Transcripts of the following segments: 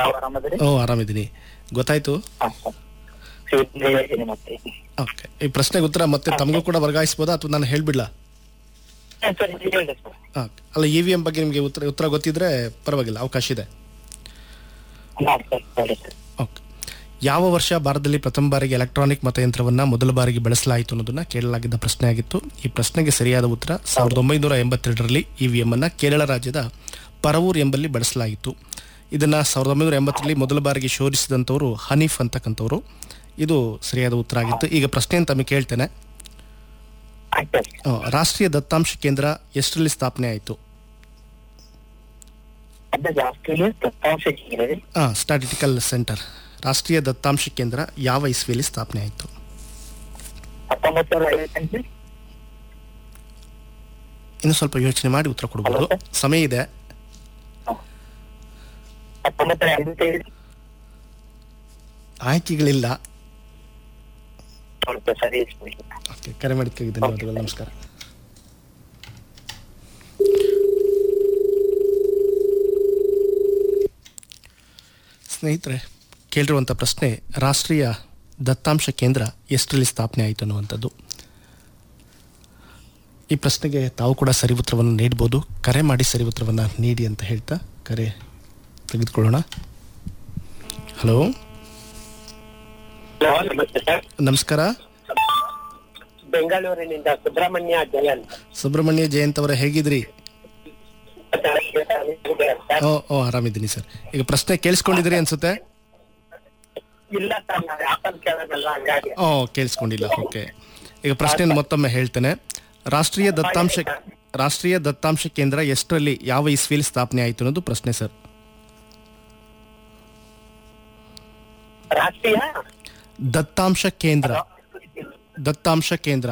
ತಾವು ಆರಾಮದ್ರಿ ಓ ಆರಾಮಿದ್ದೀನಿ ಗೊತ್ತಾಯ್ತು ಹಾ ಸರ್ ಶಿವಲಿಂಗಯ್ಯ ಇದ್ದೀನಿ ಮತ್ತೆ ಓಕೆ ಈ ಪ್ರಶ್ನೆಗೆ ಉತ್ತರ ಮತ್ತೆ ತಮಗೂ ಕೂಡ ವರ್ಗಾಯಿಸ್ಬೋದಾ ಅಥವಾ ನಾನು ಹೇಳ್ಬಿಡ್ಲಾ ಹಾ, ಸರ್ ಇದು ಹೇಳಿ ಸರ್ ಓಕೆ ಅಲ್ಲ ಇ ವಿ ಎಂ ಬಗ್ಗೆ ನಿಮಗೆ ಉತ್ತರ ಉತ್ತರ ಗೊತ್ತಿದ್ರೆ ಪರವಾಗಿಲ್ಲ ಅವಕಾಶ ಇದೆ ಹಾ ಸರ್ ಹೇಳಿ ಸರ್ ಓಕೆ ಯಾವ ವರ್ಷ ಭಾರತದಲ್ಲಿ ಪ್ರಥಮ ಬಾರಿಗೆ ಎಲೆಕ್ಟ್ರಾನಿಕ್ ಮತಯಂತ್ರವನ್ನು ಮೊದಲ ಬಾರಿಗೆ ಬಳಸಲಾಯಿತು ಅನ್ನೋದನ್ನ ಕೇಳಲಾಗಿದ್ದ ಪ್ರಶ್ನೆ ಆಗಿತ್ತು ಈ ಪ್ರಶ್ನೆಗೆ ಸರಿಯಾದ ಉತ್ತರ ಸಾವಿರದ ಒಂಬೈನೂರ ಎಂಬತ್ತೆರಡರಲ್ಲಿ ಇ ವಿ ಎಂ ಅನ್ನು ಕೇರಳ ರಾಜ್ಯದ ಪರವೂರ್ ಎಂಬಲ್ಲಿ ಬಳಸಲಾಯಿತು ಇದನ್ನು ಸಾವಿರದ ಒಂಬೈನೂರ ಎಂಬತ್ತರಲ್ಲಿ ಮೊದಲ ಬಾರಿಗೆ ಶೋಧಿಸಿದಂಥವರು ಹನೀಫ್ ಅಂತಕ್ಕಂಥವ್ರು ಇದು ಸರಿಯಾದ ಉತ್ತರ ಆಗಿತ್ತು ಈಗ ಪ್ರಶ್ನೆಯನ್ನು ತಮಗೆ ಕೇಳ್ತೇನೆ ಆಯ್ತು ಸರ್ ಆ, ರಾಷ್ಟ್ರೀಯ ದತ್ತಾಂಶ ಕೇಂದ್ರ ಎಷ್ಟರಲ್ಲಿ ಸ್ಥಾಪನೆ ಆಯಿತು ಅದ ಜಾಸ್ತಿ ದತ್ತಾಂಶ ಕೇಳಿದ್ರಿ ಸ್ಟಾಟಿಸ್ಟಿಕಲ್ ಸೆಂಟರ್ ರಾಷ್ಟ್ರೀಯ ದತ್ತಾಂಶ ಕೇಂದ್ರ ಯಾವ ಇಸ್ವಿಯಲ್ಲಿ ಸ್ಥಾಪನೆ ಆಯಿತು ಹತ್ತೊಂಬತ್ತು ಸಾವಿರ ಐವತ್ತೆಂಟು ಇನ್ನು ಸ್ವಲ್ಪ ಯೋಚನೆ ಮಾಡಿ ಉತ್ತರ ಕೊಡ್ಬೋದು ಸಮಯ ಇದೆ ಹತ್ತೊಂಬತ್ತು ಸಾವಿರ ಐವತ್ತೈದು ಆಯ್ಕೆಗಳಿಲ್ಲ ಸ್ವಲ್ಪ ಸರಿ ಇಸ್ಬಿಡಿ. ಓಕೆ ಕರೆ ಮಾಡಿದ್ದಕ್ಕಾಗಿ ಧನ್ಯವಾದಗಳು ನಮಸ್ಕಾರ ಸ್ನೇಹಿತರೆ ಕೇಳಿರುವಂಥ ಪ್ರಶ್ನೆ ರಾಷ್ಟ್ರೀಯ ದತ್ತಾಂಶ ಕೇಂದ್ರ ಎಷ್ಟರಲ್ಲಿ ಸ್ಥಾಪನೆ ಆಯಿತು ಅನ್ನುವಂಥದ್ದು ಈ ಪ್ರಶ್ನೆಗೆ ತಾವು ಕೂಡ ಸರಿ ಉತ್ತರವನ್ನು ನೀಡ್ಬೋದು ಕರೆ ಮಾಡಿ ಸರಿ ಉತ್ತರವನ್ನು ನೀಡಿ ಅಂತ ಹೇಳ್ತಾ ಕರೆ ತೆಗೆದುಕೊಳ್ಳೋಣ ಹಲೋ ಹಲೋ, ನಮಸ್ತೆ ಸರ್ ನಮಸ್ಕಾರ ಬೆಂಗಳೂರಿನಿಂದ ಸುಬ್ರಹ್ಮಣ್ಯ ಜಯಂತ್ ಸುಬ್ರಹ್ಮಣ್ಯ ಜಯಂತ್ ಅವರ ಹೇಗಿದ್ರಿ ಸರ್ ಓ ಓ ಆರಾಮಿದ್ದೀನಿ ಸರ್ ಈಗ ಪ್ರಶ್ನೆ ಕೇಳಿಸ್ಕೊಂಡಿದ್ದೀರಿ ಅನ್ಸುತ್ತೆ ಇಲ್ಲ ಸರ್ ನಾವು ಆಪಲ್ ಕೇಳೋದಲ್ಲ ಹಂಗಾಗಿ ಓ ಕೇಳಿಸ್ಕೊಂಡಿಲ್ಲ ಓಕೆ ಈಗ ಪ್ರಶ್ನೆಯನ್ನು ಮತ್ತೊಮ್ಮೆ ಹೇಳ್ತೇನೆ ರಾಷ್ಟ್ರೀಯ ದತ್ತಾಂಶ ರಾಷ್ಟ್ರೀಯ ದತ್ತಾಂಶ ಕೇಂದ್ರ ಎಷ್ಟರಲ್ಲಿ ಯಾವ ಇಸ್ವಿಯಲ್ಲಿ ಸ್ಥಾಪನೆ ಆಯಿತು ಅನ್ನೋದು ಪ್ರಶ್ನೆ ಸರ್ ರಾಷ್ಟ್ರೀಯ ದತ್ತಾಂಶ ಕೇಂದ್ರ ದತ್ತಾಂಶ ಕೇಂದ್ರ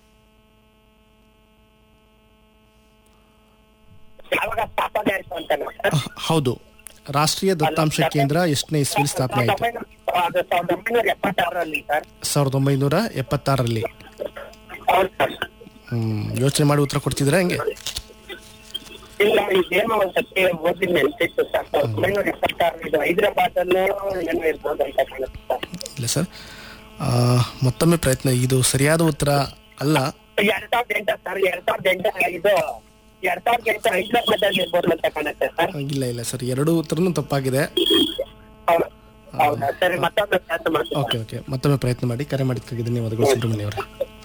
ಯಾವಾಗ ಸ್ಥಾಪನೆ ಆಯ್ತು ಅಂತ ಸರ್ ಅಹ್, ಹೌದು ರಾಷ್ಟ್ರೀಯ ದತ್ತಾಂಶ ಕೇಂದ್ರ ಎಷ್ಟನೇ ಇಸ್ವಿಯಲ್ಲಿ ಸ್ಥಾಪನೆ ಆಯಿತು ಅದು ಸಾವಿರದ ಒಂಬೈನೂರ ಎಪ್ಪತ್ತಾರರಲ್ಲಿ ಸರ್ ಸಾವಿರದ ಒಂಬೈನೂರ ಎಪ್ಪತ್ತಾರರಲ್ಲಿ ಹೌದು ಸರ್ ಹ್ಮ್, ಯೋಚನೆ ಮಾಡಿ ಉತ್ತರ ಕೊಡ್ತಿದ್ರೆ ಹಂಗೆ ಇಲ್ಲ ಇದೇನೋ ಒಂದ್ಸತಿ ಓದಿ ನೆನ್ಪಿತ್ತು ಸರ್ ಸಾವಿರದ ಒಂಬೈನೂರ ಎಪ್ಪತ್ತಾರು ಇದು ಹೈದರಾಬಾದ್ ಅಲ್ಲೇ ಏನೋ ಇರ್ಬೋದು ಅಂತ ಕಾಣುತ್ತೆ ಸರ್ ಇಲ್ಲ ಸರ್ ಆ, ಮತ್ತೊಮ್ಮೆ ಪ್ರಯತ್ನ ಇದು ಸರಿಯಾದ ಉತ್ತರ ಅಲ್ಲ ಎರಡ್ ಸಾವಿರದ ಎಂಟ ಸರ್ ಎರಡ್ ಸಾವಿರದ ಎಂಟ ಇದು ಎರಡ್ ಸಾವಿರದ ಎಂಟು ಹೈದರಾಬಾದ್ ಅಲ್ಲಿ ಇರ್ಬೋದು ಅಂತ ಕಾಣುತ್ತೆ ಸರ್ ಇಲ್ಲ ಇಲ್ಲ ಸರ್ ಎರಡು ಉತ್ತರನೂ ತಪ್ಪಾಗಿದೆ ಹೌದು. ಹೌದಾ ಸರಿ ಮತ್ತೊಂದು ಪ್ರಯತ್ನ ಮಾಡ್ತೀನಿ ಓಕೆ ಓಕೆ ಮತ್ತೊಮ್ಮೆ ಪ್ರಯತ್ನ ಮಾಡಿ ಕರೆ ಮಾಡಿದ್ದಕ್ಕಾಗಿ ಧನ್ಯವಾದಗಳು ಸುಬ್ರಹ್ಮಣ್ಯ ಅವರೇ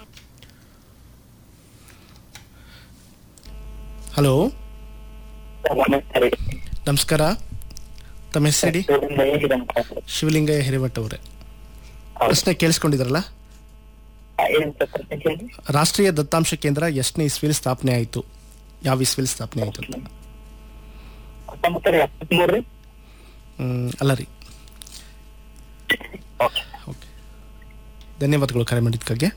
ಹಲೋ ಸರ್, ನಮಸ್ತೆ ರೀ. ನಮಸ್ಕಾರ ತಮ್ಮ ಹೆಸರು ಹೇಳಿ ಇದರಿಂದ ಹೇಗಿದೆ ಅಂತ ಸರ್? ಶಿವಲಿಂಗಯ್ಯ ಹಿರೇಮಠ ಅವರೇ ಹೌದು. ಪ್ರಶ್ನೆ ಕೇಳಿಸ್ಕೊಂಡಿದ್ರಲ್ಲ ಆ, ಏನ್ ಸರ್ ಪ್ರಶ್ನೆ ಕೇಳಿ ರಾಷ್ಟ್ರೀಯ ದತ್ತಾಂಶ ಕೇಂದ್ರ ಎಷ್ಟನೇ ಇಸ್ವಿಯಲ್ಲಿ ಸ್ಥಾಪನೆ ಆಯಿತು ಯಾವ ಇಸ್ವಿಯಲ್ಲಿ ಸ್ಥಾಪನೆ ಆಯಿತು ಹತ್ತೊಂಬತ್ತರ ಎಪ್ಪತ್ಮೂರು ರೀ ಹ್ಮ್, ಅಲ್ಲ ರೀ ಓಕೆ ಓಕೆ ಧನ್ಯವಾದಗಳು ಕರೆ ಮಾಡಿದ್ದಕ್ಕಾಗಿ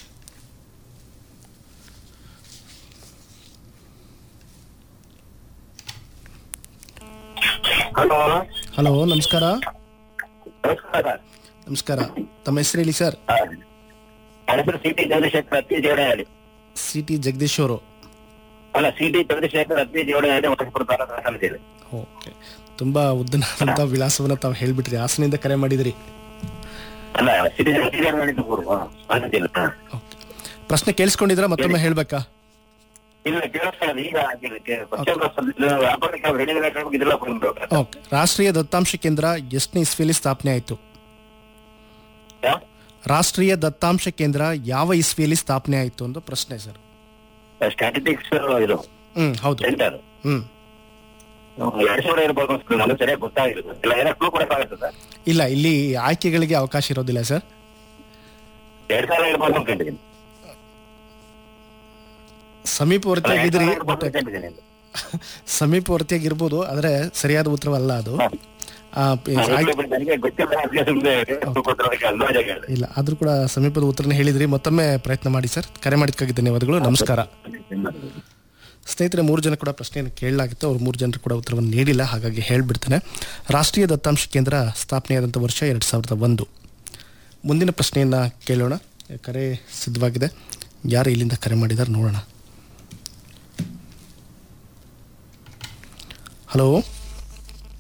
ಹಲೋ ಹಲೋ ನಮಸ್ಕಾರ ನಮಸ್ಕಾರ ನಮಸ್ಕಾರ ತಮ್ಮ ಹೆಸರು ಹೇಳಿ ಸರ್ ಆ, ನನ್ನ ಹೆಸರು ಸಿ ಟಿ ಚಂದ್ರಶೇಖರ್ ಅತ್ತಿ ಜೋಡಹಳ್ಳಿ ಸಿ ಟಿ ಜಗದೀಶ್ ಅವರು ಅಲ್ಲ ಸಿ ಟಿ ಚಂದ್ರಶೇಖರ್ ಅತ್ತಿ ಜೋಡಹಳ್ಳಿ ಹೊಸಪುರ ತಾಲೂಕು ಹಾಸನ ಜಿಲ್ಲೆ ಓಕೆ ತುಂಬಾ ಉದ್ದನಾದಂಥ ವಿಳಾಸವನ್ನು ತಾವು ಹೇಳ್ಬಿಟ್ರಿ ಹಾಸನಿಂದ ಕರೆ ಮಾಡಿದ್ರಿ ಅಲ್ಲ ಸಿ ಟಿ ಅತ್ತಿ ಜೋಡಹಳ್ಳಿ ಪೂರ್ವ ಹಾಸನ ಜಿಲ್ಲೆ ಓಕೆ ಪ್ರಶ್ನೆ ಕೇಳಿಸ್ಕೊಂಡಿದ್ರ ಮತ್ತೊಮ್ಮೆ ಹೇಳ್ಬೇಕಾ ಇಲ್ಲ ಕೇಳಿಸ್ಕೊಳ್ಳೋದು ಈಗ ಆಗಿಲ್ಲ ವ್ಯಾಪಾರಕ್ಕೆ ಅವ್ರು ಹೇಳಿದ್ರೆ ಇದೆಲ್ಲ ಬಂದು ಓಕೆ ರಾಷ್ಟ್ರೀಯ ದತ್ತಾಂಶ ಕೇಂದ್ರ ಎಷ್ಟನೇ ಇಸ್ವಿಯಲ್ಲಿ ಸ್ಥಾಪನೆ ಆಯಿತು ರಾಷ್ಟ್ರೀಯ ದತ್ತಾಂಶ ಕೇಂದ್ರ ಯಾವ ಇಸ್ವಿಯಲ್ಲಿ ಸ್ಥಾಪನೆ ಆಯಿತು ಅಂತ ಪ್ರಶ್ನೆ ಸರ್ ಸ್ಟ್ಯಾಟಿಸ್ಟಿಕ್ಸ್ ಇದು ಹ್ಮ್ ಹೌದು ಸೆಂಟರ್ ಹ್ಮ್ ಎರಡ್ ಸಾವಿರ ಇರ್ಬೋದು ಅನ್ಸುತ್ತೆ ನನಗೆ ಸರಿಯಾಗಿ ಗೊತ್ತಾಗಿಲ್ಲ ಇಲ್ಲ ಏನೋ ಕ್ಲೂ ಕೊಡಕ್ಕಾಗತ್ತೆ ಸರ್ ಇಲ್ಲ ಇಲ್ಲಿ ಆಯ್ಕೆಗಳಿಗೆ ಅವಕಾಶ ಇರೋದಿಲ್ಲ ಸರ್ ಎರಡ್ ಸಾವಿರ ಇರ್ಬೋದು ಅನ್ಕೊಂಡಿದ್ದೀನಿ ಸಮೀಪವರ್ತಿಯಾಗಿದ್ರಿ ಎರಡ್ ಸಾವಿರ ಬಟ್ ಇರ್ಬೋದು ಅನ್ಕೊಂಡಿದ್ದೀನಿ. ಸಮೀಪವರ್ತಿಯಾಗಿರ್ಬೋದು ಆದರೆ ಸರಿಯಾದ ಉತ್ತರವಲ್ಲ ಅದು ಹಾ. ಆ, ಈ ಆಯ್ಕೆ- ನನಗೆ ಗೊತ್ತಿಲ್ಲ ಅದಕ್ಕೆ ಸುಮ್ನೆ ಕ್ಲೂ ಕೊಟ್ಟಿರೋದಕ್ಕೆ ಅಂದಾಜಾಗಿ ಹೇಳಿದೆ. ಇಲ್ಲ ಆದ್ರೂ ಕೂಡ ಸಮೀಪದ ಉತ್ತರನ ಹೇಳಿದ್ರಿ ಮತ್ತೊಮ್ಮೆ ಪ್ರಯತ್ನ ಮಾಡಿ ಸರ್ ಕರೆ ಮಾಡಿದ್ದಕ್ಕಾಗಿ ಧನ್ಯವಾದಗಳು ನಮಸ್ಕಾರ ಸ್ನೇಹಿತರೆ ಮೂರು ಜನ ಕೂಡ ಪ್ರಶ್ನೆಯನ್ನು ಕೇಳಲಾಗಿತ್ತು ಅವ್ರು ಮೂರು ಜನರು ಕೂಡ ಉತ್ತರವನ್ನು ನೀಡಿಲ್ಲ ಹಾಗಾಗಿ ಹೇಳ್ಬಿಡ್ತೇನೆ ರಾಷ್ಟ್ರೀಯ ದತ್ತಾಂಶ ಕೇಂದ್ರ ಸ್ಥಾಪನೆಯಾದಂಥ ವರ್ಷ ಎರಡು ಸಾವಿರದ ಒಂದು ಮುಂದಿನ ಪ್ರಶ್ನೆಯನ್ನು ಕೇಳೋಣ ಕರೆ ಸಿದ್ಧವಾಗಿದೆ ಯಾರು ಇಲ್ಲಿಂದ ಕರೆ ಮಾಡಿದ್ದಾರೆ ನೋಡೋಣ ಹಲೋ